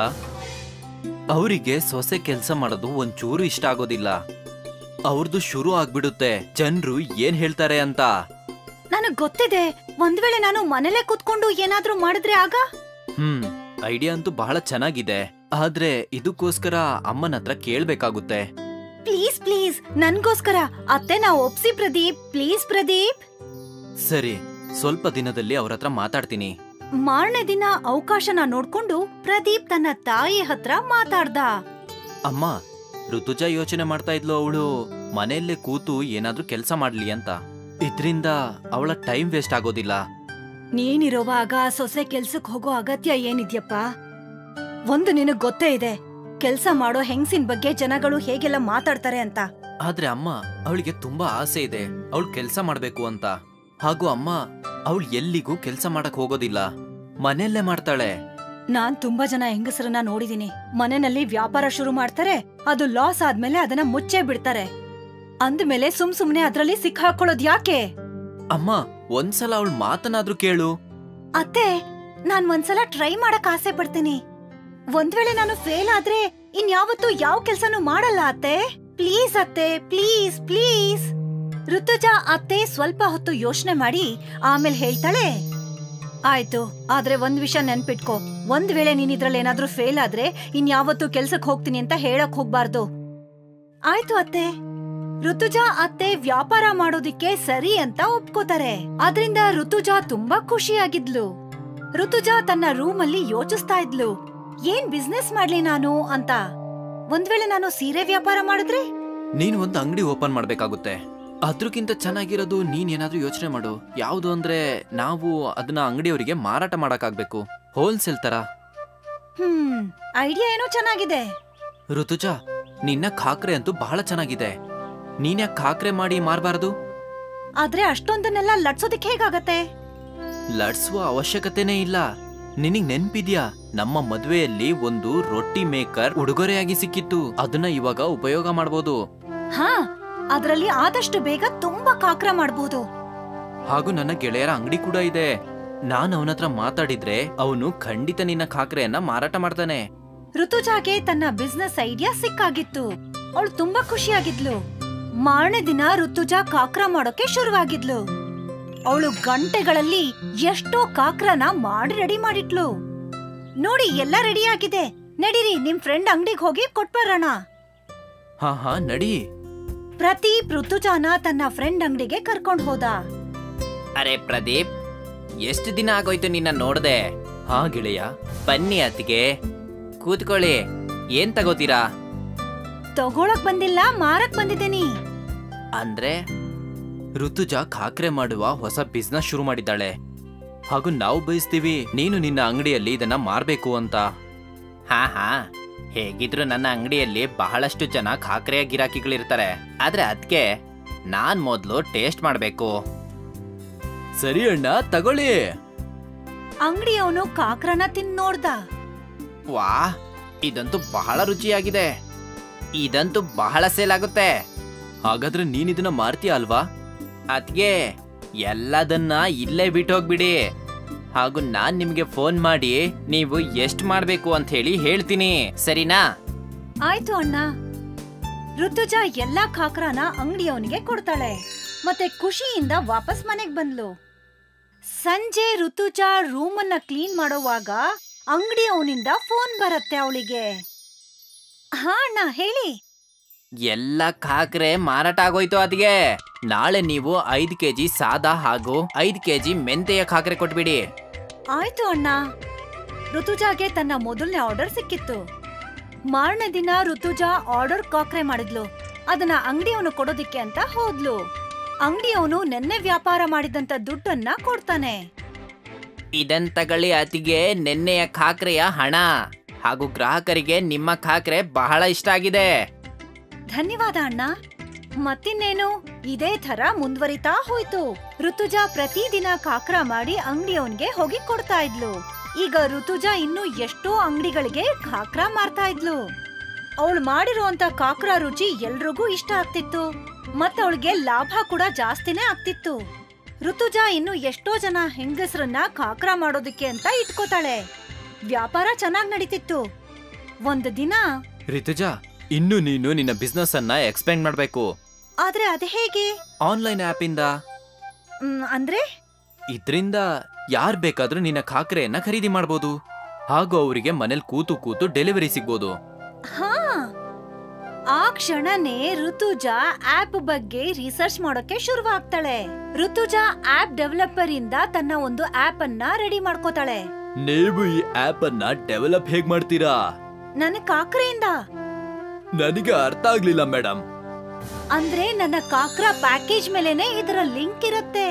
ಅವರಿಗೆ ಸೊಸೆ ಕೆಲಸ ಮಾಡೋದು ಒಂಚೂರು ಇಷ್ಟ ಆಗೋದಿಲ್ಲ ಅವ್ರದ್ದು ಶುರು ಆಗ್ಬಿಡುತ್ತೆ ಜನರು ಏನ್ ಹೇಳ್ತಾರೆ ಅಂತ ನನಗ್ ಗೊತ್ತಿದೆ ಒಂದ್ ವೇಳೆ ನಾನು ಮನೇಲೆ ಕುತ್ಕೊಂಡು ಏನಾದ್ರೂ ಮಾಡಿದ್ರೆ ಆಗ ಹ್ಮ್ ಐಡಿಯಾ ಅಂತೂ ಬಹಳ ಚೆನ್ನಾಗಿದೆ ಆದ್ರೆ ಇದಕ್ಕೋಸ್ಕರ ಅಮ್ಮನ ಹತ್ರ ಕೇಳ್ಬೇಕಾಗುತ್ತೆ ಪ್ಲೀಸ್ ಪ್ಲೀಸ್ ನನ್ಗೋಸ್ಕರ ಅತ್ತೆ ನಾ ಒಪ್ಸಿ ಪ್ರದೀಪ್ ಪ್ಲೀಸ್ ಪ್ರದೀಪ್ ಸರಿ ಸ್ವಲ್ಪ ದಿನದಲ್ಲಿ ಅವ್ರ ಹತ್ರ ಮಾತಾಡ್ತೀನಿ ಮಾರನೇ ದಿನ ಅವಕಾಶನ ನೋಡ್ಕೊಂಡು ಪ್ರದೀಪ್ ತನ್ನ ತಾಯಿ ಹತ್ರ ಮಾತಾಡ್ದ ಅಮ್ಮ ಋತುಜಾ ಯೋಚನೆ ಮಾಡ್ತಾ ಇದ್ಲು ಅವಳು ಮನೆಯಲ್ಲೇ ಕೂತು ಏನಾದ್ರೂ ಕೆಲಸ ಮಾಡ್ಲಿ ಅಂತ ಇದ್ರಿಂದ ಅವಳ ಟೈಮ್ ವೇಸ್ಟ್ ಆಗೋದಿಲ್ಲ ನೀನಿರುವಾಗ ಸೊಸೆ ಕೆಲ್ಸಕ್ ಹೋಗೋ ಅಗತ್ಯ ಏನಿದ್ಯಪ್ಪ ಒಂದು ನಿನಗ್ ಗೊತ್ತೇ ಇದೆ ಕೆಲ್ಸ ಮಾಡೋ ಹೆಂಗ್ಸಿನ್ ಬಗ್ಗೆ ಜನಗಳು ಹೇಗೆಲ್ಲ ಮಾತಾಡ್ತಾರೆ ಅಂತ ಆದ್ರೆ ಅಮ್ಮ ಅವಳಿಗೆ ತುಂಬಾ ಆಸೆ ಇದೆ ಅವಳು ಕೆಲಸ ಮಾಡ್ಬೇಕು ಅಂತ ಹಾಗೂ ಅಮ್ಮ ಅವಳು ಎಲ್ಲಿಗೂ ಕೆಲಸ ಮಾಡಕ್ ಹೋಗೋದಿಲ್ಲ ಮನೆಯಲ್ಲೇ ಮಾಡ್ತಾಳೆ ನಾನ್ ತುಂಬಾ ಜನ ಹೆಂಗಸರನ್ನ ನೋಡಿದೀನಿ ಮನೆಯಲ್ಲಿ ವ್ಯಾಪಾರ ಶುರು ಮಾಡ್ತಾರೆ ಅದು ಲಾಸ್ ಆದ್ಮೇಲೆ ಅದನ್ನ ಮುಚ್ಚೇ ಬಿಡ್ತಾರೆ ಅಂದ್ಮೇಲೆ ಸುಮ್ ಸುಮ್ನೆ ಅದ್ರಲ್ಲಿ ಸಿಕ್ಕಾಕೊಳ್ಳೋದ್ ಯಾಕೆ ಅಮ್ಮ ಒಂದ್ಸಲ ಅವಳು ಮಾತನಾದ್ರೂ ಕೇಳು ಅತ್ತೆ ನಾನ್ ಒಂದ್ಸಲ ಟ್ರೈ ಮಾಡಕ್ ಆಸೆ ಪಡ್ತೀನಿ ಒಂದ್ ವೇಳೆ ನಾನು ಫೇಲ್ ಆದ್ರೆ ಇನ್ಯಾವತ್ತೂ ಯಾವ ಕೆಲ್ಸನೂ ಮಾಡಲ್ಲ ಅತ್ತೆ ಪ್ಲೀಸ್ ಅತ್ತೆ ಪ್ಲೀಸ್ ಪ್ಲೀಸ್ ಋತುಜಾ ಅತ್ತೆ ಸ್ವಲ್ಪ ಹೊತ್ತು ಯೋಚನೆ ಮಾಡಿ ಆಮೇಲೆ ಹೇಳ್ತಾಳೆ ಆಯ್ತು ಆದ್ರೆ ಒಂದ್ ವಿಷಯ ನೆನ್ಪಿಟ್ಕೋ ಒಂದ್ ವೇಳೆ ನೀನ್ ಇದ್ರಲ್ಲಿ ಏನಾದ್ರೂ ಫೇಲ್ ಆದ್ರೆ ಇನ್ಯಾವತ್ತೂ ಕೆಲ್ಸಕ್ ಹೋಗ್ತೀನಿ ಅಂತ ಹೇಳಕ್ ಹೋಗ್ಬಾರ್ದು ಆಯ್ತು ಅತ್ತೆ ಋತುಜಾ ಅತ್ತೆ ವ್ಯಾಪಾರ ಮಾಡೋದಿಕ್ಕೆ ಸರಿ ಅಂತ ಒಪ್ಕೋತಾರೆ ಅದ್ರಿಂದ ಋತುಜಾ ತುಂಬಾ ಖುಷಿಯಾಗಿದ್ಲು ಋತುಜಾ ತನ್ನ ರೂಮಲ್ಲಿ ಯೋಚಿಸ್ತಾ ಇದ್ಲು ಏನ್ ಬಿಸ್ನೆಸ್ ಮಾಡ್ಲಿ ನಾನು ಅಂತ ಒಂದ್ ವೇಳೆ ನಾನು ಸೀರೆ ವ್ಯಾಪಾರ ಮಾಡಿದ್ರೆ ನೀನ್ ಒಂದು ಅಂಗಡಿ ಓಪನ್ ಮಾಡ್ಬೇಕಾಗುತ್ತೆ ಅದ್ರಕ್ಕಿಂತ ಚೆನ್ನಾಗಿರೋದು ನೀನ್ ಏನಾದ್ರೂ ಯೋಚನೆ ಮಾಡು ಯಾವ್ದು ಅಂದ್ರೆ ನಾವು ಅದನ್ನ ಅಂಗಡಿಯವರಿಗೆ ಮಾರಾಟ ಮಾಡಕ್ಕಾಗ್ಬೇಕು ಹೋಲ್ಸೇಲ್ ತರ ಹ್ಮ್ ಐಡಿಯಾ ಏನೋ ಚೆನ್ನಾಗಿದೆ ಋತುಜಾ ನಿನ್ನ ಖಾಕ್ರೆ ಅಂತೂ ಬಹಳ ಚೆನ್ನಾಗಿದೆ ನೀನ್ಯಾಕ್ ಖಾಕ್ರೆ ಮಾಡಿ ಮಾರಬಾರದು ಆದ್ರೆ ಅಷ್ಟೊಂದನ್ನೆಲ್ಲ ಲಟ್ಸೋದಿಕ್ ಹೇಗಾಗತ್ತೆ ಲಡ್ಸುವ ಅವಶ್ಯಕತೆನೇ ಇಲ್ಲ ನಿನಗ್ ನೆನ್ಪಿದ್ಯಾ ನಮ್ಮ ಮದ್ವೆಯಲ್ಲಿ ಒಂದು ರೊಟ್ಟಿ ಮೇಕರ್ ಉಡುಗೊರೆಯಾಗಿ ಸಿಕ್ಕಿತ್ತು ಅದನ್ನ ಇವಾಗ ಉಪಯೋಗ ಮಾಡ್ಬೋದು ಹಾ ಅದ್ರಲ್ಲಿ ಆದಷ್ಟು ಬೇಗ ತುಂಬಾ ಕಾಕ್ರ ಮಾಡ್ಬೋದು ಹಾಗೂ ನನ್ನ ಗೆಳೆಯರ ಅಂಗಡಿ ಕೂಡ ಇದೆ ನಾನು ಅವನ ಹತ್ರ ಮಾತಾಡಿದ್ರೆ ಅವನು ಖಂಡಿತ ನಿನ್ನ ಖಾಕ್ರೆಯನ್ನ ಮಾರಾಟ ಮಾಡ್ತಾನೆ ಋತುಜಾಗೆ ತನ್ನ ಬಿಸ್ನೆಸ್ ಐಡಿಯಾ ಸಿಕ್ಕಾಗಿತ್ತು ಅವಳು ತುಂಬಾ ಖುಷಿಯಾಗಿದ್ಲು ಮಾರನೇ ದಿನ ಋತುಜಾ ಕಾಕ್ರ ಮಾಡೋಕೆ ಶುರುವಾಗಿದ್ಲು ಅವಳು ಗಂಟೆಗಳಲ್ಲಿ ಎಷ್ಟೋ ಕಾಕ್ರನ ಮಾಡಿ ರೆಡಿ ಮಾಡಿಟ್ಲು ನೋಡಿ ಎಲ್ಲ ರೆಡಿ ಆಗಿದೆ ನಡೀರಿ ನಿಮ್ ಫ್ರೆಂಡ್ ಅಂಗಡಿಗೆ ಹೋಗಿ ಕೊಟ್ಬರೋಣ ಹಾ ಹಾ ನಡಿ ಪ್ರದೀಪ್ ಋತುಜಾನ ತನ್ನ ಫ್ರೆಂಡ್ ಅಂಗಡಿಗೆ ಕರ್ಕೊಂಡ್ ಹೋದ ಅರೆ ಪ್ರದೀಪ್ ಎಷ್ಟು ದಿನ ಆಗೋಯ್ತು ನಿನ್ನ ನೋಡ್ದೆ ಹಾ ಗೆಳೆಯ ಬನ್ನಿ ಅತ್ತಿಗೆ ಕೂತ್ಕೊಳ್ಳಿ ಏನ್ ತಗೋತೀರಾ ತಗೊಳಕ್ ಬಂದಿಲ್ಲ ಮಾರಕ್ ಬಂದಿದ್ದೀನಿ ಅಂದ್ರೆ ಋತುಜಾ ಖಾಕ್ರೆ ಮಾಡುವ ಹೊಸ ಬಿಸ್ನೆಸ್ ಶುರು ಮಾಡಿದ್ದಾಳೆ ಹಾಗೂ ನಾವು ಬಯಸ್ತೀವಿ ನೀನು ನಿನ್ನ ಅಂಗಡಿಯಲ್ಲಿ ಇದನ್ನ ಮಾರ್ಬೇಕು ಅಂತ ಹಾ ಹಾ ಹೇಗಿದ್ರು ನನ್ನ ಅಂಗಡಿಯಲ್ಲಿ ಬಹಳಷ್ಟು ಜನ ಖಾಕ್ರೆಯ ಗಿರಾಕಿಗಳಿರ್ತಾರೆ ಆದ್ರೆ ಅದಕ್ಕೆ ನಾನ್ ಮೊದಲು ಟೇಸ್ಟ್ ಮಾಡಬೇಕು ಸರಿ ಅಣ್ಣ ತಗೊಳ್ಳಿ ಅಂಗಡಿಯವನು ಕಾಕ್ರನ ತಿಂದ್ ನೋಡ್ದ ವಾ ಇದಂತೂ ಬಹಳ ರುಚಿಯಾಗಿದೆ ಇದಂತೂ ಬಹಳ ಸೇಲ್ ಆಗುತ್ತೆ ಹಾಗಾದ್ರೆ ನೀನ್ ಇದನ್ನ ಮಾರ್ತೀಯ ಅಲ್ವಾ ಅದ್ಗೆ ಎಲ್ಲದನ್ನ ಇಲ್ಲೇ ಬಿಟ್ಟೋಗ್ಬಿಡಿ ಹಾಗೂ ನಾನ್ ನಿಮ್ಗೆ ಫೋನ್ ಮಾಡಿ ನೀವು ಎಷ್ಟ್ ಮಾಡ್ಬೇಕು ಅಂತ ಹೇಳಿ ಹೇಳ್ತೀನಿ ಸರಿನಾ ಆಯ್ತು ಅಣ್ಣ ಋತುಜಾ ಎಲ್ಲಾ ಖಾಕ್ರಾನ ಅಂಗಡಿಯವನಿಗೆ ಕೊಡ್ತಾಳೆ ಮತ್ತೆ ಖುಷಿಯಿಂದ ವಾಪಸ್ ಮನೆಗ್ ಬಂದ್ಲು ಸಂಜೆ ಋತುಜಾ ರೂಮನ್ನ ಕ್ಲೀನ್ ಮಾಡೋವಾಗ ಅಂಗಡಿಯವನಿಂದ ಫೋನ್ ಬರತ್ತೆ ಅವಳಿಗೆ ಹಾ ಅಣ್ಣ ಹೇಳಿ ಎಲ್ಲ ಖಾಕ್ರೆ ಮಾರಾಟ ಆಗೋಯ್ತು ಅದ್ಗೆ ನಾಳೆ ನೀವು ಐದ್ ಕೆಜಿ ಸಾದಾ ಹಾಗೂ ಐದ್ ಕೆಜಿ ಮೆಂತೆಯ ಖಾಕ್ರೆ ಕೊಟ್ಬಿಡಿ ಆಯ್ತು ಅಣ್ಣ ಋತುಜಾಗೆ ತನ್ನ ಮೊದಲನೇ ಆರ್ಡರ್ ಸಿಕ್ಕಿತ್ತು ಮಾರನೇ ದಿನ ಋತುಜಾ ಆರ್ಡರ್ ಕಾಕ್ರೆ ಮಾಡಿದ್ಲು ಅದನ್ನ ಅಂಗಡಿಯವನು ಕೊಡೋದಿಕ್ಕೆ ಅಂತ ಹೋದ್ಲು ಅಂಗಡಿಯವನು ನೆನ್ನೆ ವ್ಯಾಪಾರ ಮಾಡಿದಂತ ದುಡ್ಡನ್ನ ಕೊಡ್ತಾನೆ ಇದನ್ ತಗೊಳ್ಳಿ ಅತಿಗೆ ನೆನ್ನೆಯ ಖಾಕ್ರೆಯ ಹಣ ಹಾಗೂ ಗ್ರಾಹಕರಿಗೆ ನಿಮ್ಮ ಖಾಕ್ರೆ ಬಹಳ ಇಷ್ಟ ಆಗಿದೆ ಧನ್ಯವಾದ ಅಣ್ಣ ಮತ್ತಿನ್ನೇನು ಇದೇ ತರ ಮುಂದುವರಿತಾ ಹೋಯ್ತು ಋತುಜಾ ಪ್ರತಿದಿನ ಕಾಕ್ರ ಮಾಡಿ ಅಂಗಡಿಯವನ್ಗೆ ಹೋಗಿ ಕೊಡ್ತಾ ಇದ್ಲು ಈಗ ಋತುಜಾ ಇನ್ನು ಎಷ್ಟೋ ಅಂಗಡಿಗಳಿಗೆ ಕಾಕ್ರ ಮಾರ್ತಾ ಇದ್ಲು ಅವಳು ಮಾಡಿರುವಂತ ಕಾಕ್ರ ರುಚಿ ಎಲ್ರಿಗೂ ಇಷ್ಟ ಆಗ್ತಿತ್ತು ಮತ್ತವಳಿಗೆ ಲಾಭ ಕೂಡ ಜಾಸ್ತಿನೇ ಆಗ್ತಿತ್ತು ಋತುಜಾ ಇನ್ನು ಎಷ್ಟೋ ಜನ ಹೆಂಗಸರನ್ನ ಕಾಕ್ರ ಮಾಡೋದಕ್ಕೆ ಅಂತ ಇಟ್ಕೋತಾಳೆ ವ್ಯಾಪಾರ ಚೆನ್ನಾಗ್ ನಡೀತಿತ್ತು ಒಂದು ದಿನ ರಿತುಜಾ ಇನ್ನು ನೀನು ನಿನ್ನ ಬಿಸ್ನೆಸ್ ಅನ್ನ ಎಕ್ಸ್ಪೆಂಡ್ ಮಾಡ್ಬೇಕು ಆದ್ರೆ ಅದ್ ಹೇಗೆ ಆನ್ಲೈನ್ ಆಪ್ ಇಂದ ಮ್, ಅಂದ್ರೆ ಇದ್ರಿಂದ ಯಾರ್ ಬೇಕಾದ್ರೂ ನಿನ್ನ ಖಾಕ್ರೆಯನ್ನ ಖರೀದಿ ಮಾಡ್ಬೋದು ಹಾಗೂ ಅವರಿಗೆ ಮನೇಲಿ ಕೂತು ಕೂತು ಡೆಲಿವರಿ ಸಿಗ್ಬೋದು ಹಾ ಆ ಕ್ಷಣನೇ ಋತುಜಾ ಆಪ್ ಬಗ್ಗೆ ರಿಸರ್ಚ್ ಮಾಡೋಕೆ ಶುರುವಾಗ್ತಾಳೆ ಋತುಜಾ ಆಪ್ ಡೆವಲಪರ್ ಇಂದ ತನ್ನ ಒಂದು ಆಪ್ ಅನ್ನ ರೆಡಿ ಮಾಡ್ಕೋತಾಳೆ ನೀವು ಈ ಆಪ್ ಅನ್ನ ಡೆವಲಪ್ ಹೇಗ್ ಮಾಡ್ತೀರಾ ನನ್ನ ಕಾಕ್ರೆಯಿಂದ ನನಗೆ ಅರ್ಥ ಆಗ್ಲಿಲ್ಲ ಮೇಡಮ್ ಅಂದ್ರೆ ನನ್ನ ಕಾಕ್ರಾ ಪ್ಯಾಕೇಜ್ ಮೇಲೆನೆ ಇದರ ಲಿಂಕ್ ಇರುತ್ತೆ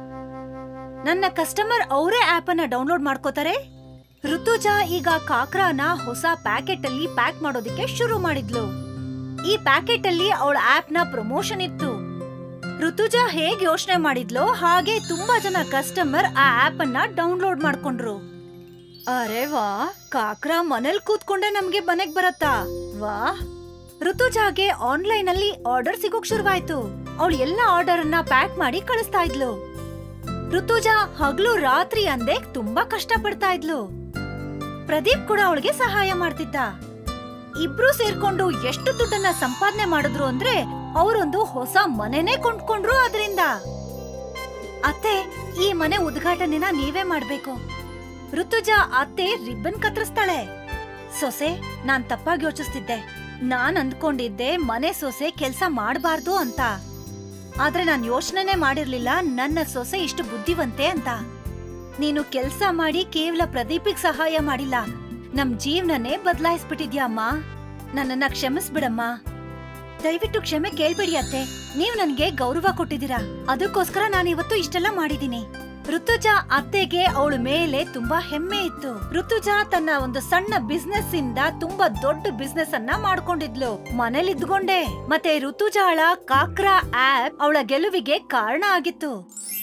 ನನ್ನ ಕಸ್ಟಮರ್ ಅವರೇ ಆಪ್ ಅನ್ನ ಡೌನ್ಲೋಡ್ ಮಾಡ್ಕೋತಾರೆ ಋತುಜಾ ಈಗ ಕಾಕ್ರಾನ ಹೊಸ ಪ್ಯಾಕೆಟ್ ಅಲ್ಲಿ ಪ್ಯಾಕ್ ಮಾಡೋದಕ್ಕೆ ಶುರು ಮಾಡಿದ್ಲು ಈ ಪ್ಯಾಕೆಟ್ ಅಲ್ಲಿ ಅವಳ ಆಪ್ ನ ಪ್ರಮೋಷನ್ ಇತ್ತು ಋತುಜಾ ಹೇಗ್ ಯೋಚನೆ ಮಾಡಿದ್ಲೋ ಹಾಗೆ ತುಂಬಾ ಜನ ಕಸ್ಟಮರ್ ಆ ಆಪ್ ಅನ್ನ ಡೌನ್ಲೋಡ್ ಮಾಡ್ಕೊಂಡ್ರು ಅರೆ ವಾ ಕಾಕ್ರಾ ಮನೇಲ್ ಕೂತ್ಕೊಂಡೆ ನಮ್ಗೆ ಮನೆಗ್ ಬರತ್ತಾ ವಾ ಋತುಜಾಗೆ ಆನ್ಲೈನ್ ಅಲ್ಲಿ ಆರ್ಡರ್ ಸಿಗೋಕ್ ಶುರುವಾಯ್ತು ಅವಳು ಎಲ್ಲ ಆರ್ಡರ್ ಅನ್ನ ಪ್ಯಾಕ್ ಮಾಡಿ ಕಳಿಸ್ತಾ ಇದ್ಲು ಋತುಜಾ ಹಗ್ಲು ರಾತ್ರಿ ಅಂದೆ ತುಂಬಾ ಕಷ್ಟ ಪಡ್ತಾ ಇದ್ಲು ಪ್ರದೀಪ್ ಕೂಡ ಅವಳಿಗೆ ಸಹಾಯ ಮಾಡ್ತಿದ್ದ ಇಬ್ರು ಸೇರ್ಕೊಂಡು ಎಷ್ಟು ದುಡ್ಡನ್ನ ಸಂಪಾದನೆ ಮಾಡಿದ್ರು ಅಂದ್ರೆ ಅವರೊಂದು ಹೊಸ ಮನೆನೇ ಕೊಂಡ್ಕೊಂಡ್ರು ಅದರಿಂದ ಅತ್ತೆ ಈ ಮನೆ ಉದ್ಘಾಟನೆನ ನೀವೇ ಮಾಡ್ಬೇಕು ಋತುಜಾ ಅತ್ತೆ ರಿಬ್ಬನ್ ಕತ್ತರಿಸ್ತಾಳೆ ಸೊಸೆ ನಾನ್ ತಪ್ಪಾಗಿ ಯೋಚಿಸ್ತಿದ್ದೆ ನಾನ್ ಅಂದ್ಕೊಂಡಿದ್ದೆ ಮನೆ ಸೊಸೆ ಕೆಲ್ಸ ಮಾಡ್ಬಾರ್ದು ಅಂತ ಆದ್ರೆ ನಾನ್ ಯೋಚನೆನೇ ಮಾಡಿರ್ಲಿಲ್ಲ ನನ್ನ ಸೊಸೆ ಇಷ್ಟು ಬುದ್ಧಿವಂತೆ ಅಂತ ನೀನು ಕೆಲ್ಸ ಮಾಡಿ ಕೇವಲ ಪ್ರದೀಪಿಗ್ ಸಹಾಯ ಮಾಡಿಲ್ಲ ನಮ್ ಜೀವನನೇ ಬದಲಾಯಿಸ್ಬಿಟ್ಟಿದ್ಯಾ ಅಮ್ಮ ನನ್ನನ್ನ ಕ್ಷಮಿಸ್ಬಿಡಮ್ಮ ದಯವಿಟ್ಟು ಕ್ಷಮೆ ಕೇಳ್ಬೇಡಿ ಅತ್ತೆ ನೀವ್ ನನ್ಗೆ ಗೌರವ ಕೊಟ್ಟಿದ್ದೀರಾ ಅದಕ್ಕೋಸ್ಕರ ನಾನು ಇವತ್ತು ಇಷ್ಟೆಲ್ಲ ಮಾಡಿದೀನಿ ಋತುಜಾ ಅತ್ತೆಗೆ ಅವಳ ಮೇಲೆ ತುಂಬಾ ಹೆಮ್ಮೆ ಇತ್ತು ಋತುಜಾ ತನ್ನ ಒಂದು ಸಣ್ಣ ಬಿಸ್ನೆಸ್ ಇಂದ ತುಂಬಾ ದೊಡ್ಡ ಬಿಸ್ನೆಸ್ ಅನ್ನ ಮಾಡ್ಕೊಂಡಿದ್ಲು ಮನೇಲಿ ಇದ್ಕೊಂಡೆ ಮತ್ತೆ ಋತುಜಾಳ ಕಾಕ್ರಾ ಆಪ್ ಅವಳ ಗೆಲುವಿಗೆ ಕಾರಣ ಆಗಿತ್ತು